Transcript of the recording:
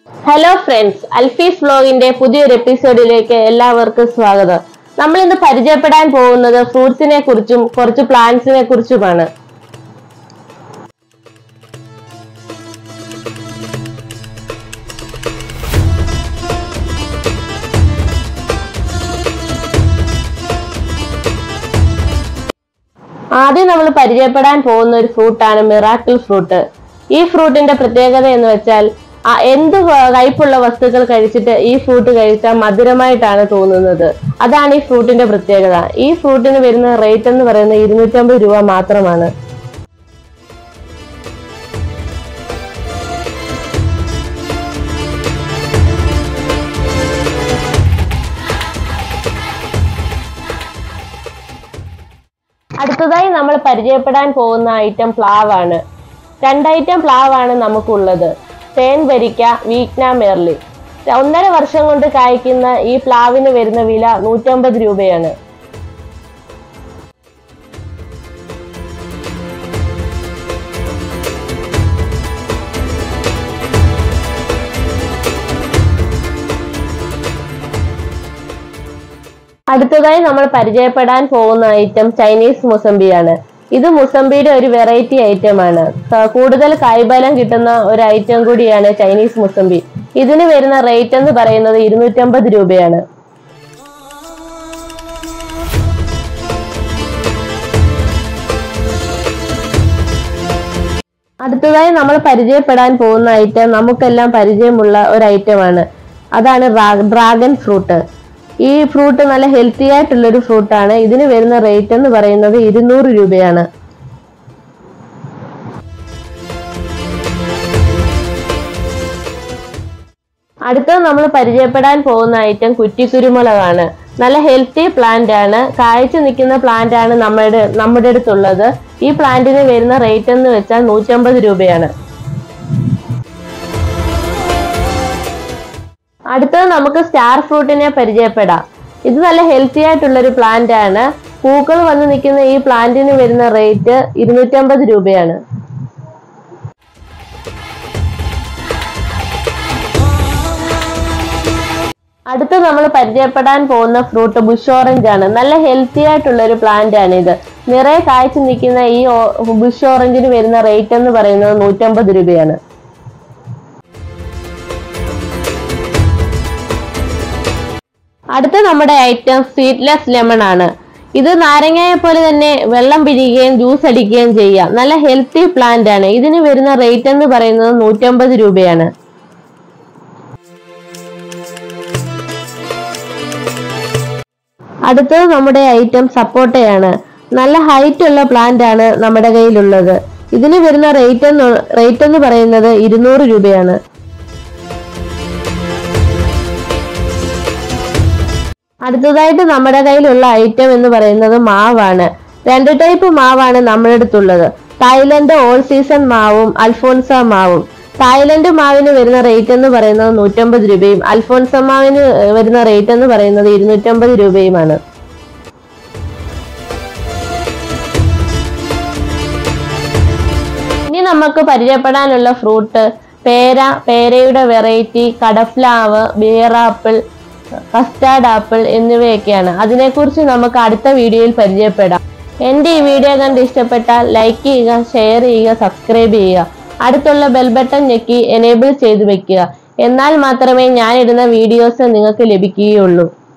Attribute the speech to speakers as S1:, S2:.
S1: hello friends അൽഫീസ് വ്ലോഗിന്റെ പുതിയൊരു എപ്പിസോഡിലേക്ക് എല്ലാവർക്കും സ്വാഗതം നമ്മൾ ഇന്ന് പരിചയപ്പെടാൻ പോകുന്നത് ഫ്രൂട്ട്സിനെ കുറിച്ചും കുറച്ച് പ്ലാന്റ്സിനെ കുറിച്ചുമാണ് ആദ്യം നമ്മൾ പരിചയപ്പെടാൻ പോകുന്ന ഒരു ഫ്രൂട്ടാണ് മിറാക്കിൾ ഫ്രൂട്ട് ഈ ഫ്രൂട്ടിന്റെ പ്രത്യേകത എന്ന് വെച്ചാൽ ആ എന്ത് വ- കയ്പുള്ള വസ്തുക്കൾ കഴിച്ചിട്ട് ഈ ഫ്രൂട്ട് കഴിച്ചാൽ മധുരമായിട്ടാണ് തോന്നുന്നത് അതാണ് ഈ ഫ്രൂട്ടിന്റെ പ്രത്യേകത ഈ ഫ്രൂട്ടിന് വരുന്ന റേറ്റ് എന്ന് പറയുന്നത് ഇരുന്നൂറ്റമ്പത് രൂപ മാത്രമാണ് അടുത്തതായി നമ്മൾ പരിചയപ്പെടാൻ പോകുന്ന ഐറ്റം പ്ലാവാണ് രണ്ട് ഐറ്റം പ്ലാവാണ് നമുക്കുള്ളത് തേൻ വരിക്ക വീക്ന മെർലി ഒന്നര വർഷം കൊണ്ട് കായ്ക്കുന്ന ഈ പ്ലാവിന് വരുന്ന വില നൂറ്റമ്പത് രൂപയാണ് അടുത്തതായി നമ്മൾ പരിചയപ്പെടാൻ പോകുന്ന ഐറ്റം ചൈനീസ് മുസംബിയാണ് ഇത് മുസംബിയുടെ ഒരു വെറൈറ്റി ഐറ്റം ആണ് ക- കൂടുതൽ കായ്ബലം കിട്ടുന്ന ഒരു ഐറ്റം കൂടിയാണ് ചൈനീസ് മുസംബി ഇതിന് വരുന്ന റേറ്റ് എന്ന് പറയുന്നത് ഇരുന്നൂറ്റമ്പത് രൂപയാണ് അടുത്തതായി നമ്മൾ പരിചയപ്പെടാൻ പോകുന്ന ഐറ്റം നമുക്കെല്ലാം പരിചയമുള്ള ഒരു ഐറ്റമാണ് അതാണ് ഡ്രാഗൺ ഫ്രൂട്ട് ഈ ഫ്രൂട്ട് നല്ല ഹെൽത്തി ആയിട്ടുള്ള ഒരു ഫ്രൂട്ടാണ് ഇതിന് വരുന്ന റേറ്റ് എന്ന് പറയുന്നത് ഇരുന്നൂറ് രൂപയാണ് അടുത്തത് നമ്മൾ പരിചയപ്പെടാൻ പോകുന്ന ഐറ്റം കുറ്റിക്കുരുമുളകാണ് നല്ല ഹെൽത്തി പ്ലാന്റ് ആണ് കായ്ച്ചു നിൽക്കുന്ന പ്ലാന്റ് ആണ് നമ്മുടെ നമ്മുടെ അടുത്തുള്ളത് ഈ പ്ലാന്റിന് വരുന്ന റേറ്റ് എന്ന് വെച്ചാൽ നൂറ്റമ്പത് രൂപയാണ് അടുത്തത് നമുക്ക് സ്റ്റാർ ഫ്രൂട്ടിനെ പരിചയപ്പെടാം ഇത് നല്ല ഹെൽത്തി ആയിട്ടുള്ള ഒരു പ്ലാന്റ് ആണ് പൂക്കൾ വന്ന് നിൽക്കുന്ന ഈ പ്ലാന്റിന് വരുന്ന റേറ്റ് ഇരുന്നൂറ്റമ്പത് രൂപയാണ് അടുത്ത നമ്മൾ പരിചയപ്പെടാൻ പോകുന്ന ഫ്രൂട്ട് ബുഷ് ഓറഞ്ച് ആണ് നല്ല ഹെൽത്തി ആയിട്ടുള്ള ഒരു പ്ലാന്റ് ആണ് ഇത് നിറയെ കായ്ച്ചു നിൽക്കുന്ന ഈ ബുഷ് ഓറഞ്ചിന് വരുന്ന റേറ്റ് എന്ന് പറയുന്നത് നൂറ്റമ്പത് രൂപയാണ് അടുത്ത നമ്മുടെ ഐറ്റം സ്വീറ്റ്ലെസ് ലെമൺ ആണ് ഇത് നാരങ്ങയെ പോലെ തന്നെ വെള്ളം പിരിയുകയും ജ്യൂസ് അടിക്കുകയും ചെയ്യാം നല്ല ഹെൽത്തി പ്ലാന്റ് ആണ് ഇതിന് വരുന്ന റേറ്റ് എന്ന് പറയുന്നത് നൂറ്റമ്പത് രൂപയാണ് അടുത്തത് നമ്മുടെ ഐറ്റം സപ്പോട്ടയാണ് നല്ല ഹൈറ്റ് ഉള്ള പ്ലാന്റ് ആണ് നമ്മുടെ കയ്യിലുള്ളത് ഇതിന് വരുന്ന റേറ്റ് എന്ന് റേറ്റ് എന്ന് പറയുന്നത് ഇരുന്നൂറ് രൂപയാണ് അടുത്തതായിട്ട് നമ്മുടെ കയ്യിലുള്ള ഐറ്റം എന്ന് പറയുന്നത് മാവാണ് രണ്ട് ടൈപ്പ് മാവാണ് നമ്മുടെ അടുത്തുള്ളത് തായ്ലൻഡ് ഓൾ സീസൺ മാവും അൽഫോൻസ മാവും തായ്ലൻഡ് മാവിന് വരുന്ന റേറ്റ് എന്ന് പറയുന്നത് നൂറ്റമ്പത് രൂപയും അൽഫോൻസ മാവിന് വരുന്ന റേറ്റ് എന്ന് പറയുന്നത് ഇരുന്നൂറ്റമ്പത് രൂപയുമാണ് ഇനി നമുക്ക് പരിചയപ്പെടാനുള്ള ഫ്രൂട്ട് പേര പേരയുടെ വെറൈറ്റി കടഫ്ലാവ് ബിയറാപ്പിൾ കസ്റ്റാർഡ് ആപ്പിൾ എന്നിവയൊക്കെയാണ് അതിനെക്കുറിച്ച് നമുക്ക് അടുത്ത വീഡിയോയിൽ പരിചയപ്പെടാം എൻ്റെ ഈ വീഡിയോ കണ്ട് ഇഷ്ടപ്പെട്ടാൽ ലൈക്ക് ചെയ്യുക ഷെയർ ചെയ്യുക സബ്സ്ക്രൈബ് ചെയ്യുക അടുത്തുള്ള ബെൽ ബട്ടൺ ഞെക്കി എനേബിൾ ചെയ്തു വെക്കുക എന്നാൽ മാത്രമേ ഞാൻ ഇടുന്ന വീഡിയോസ് നിങ്ങൾക്ക് ലഭിക്കുകയുള്ളൂ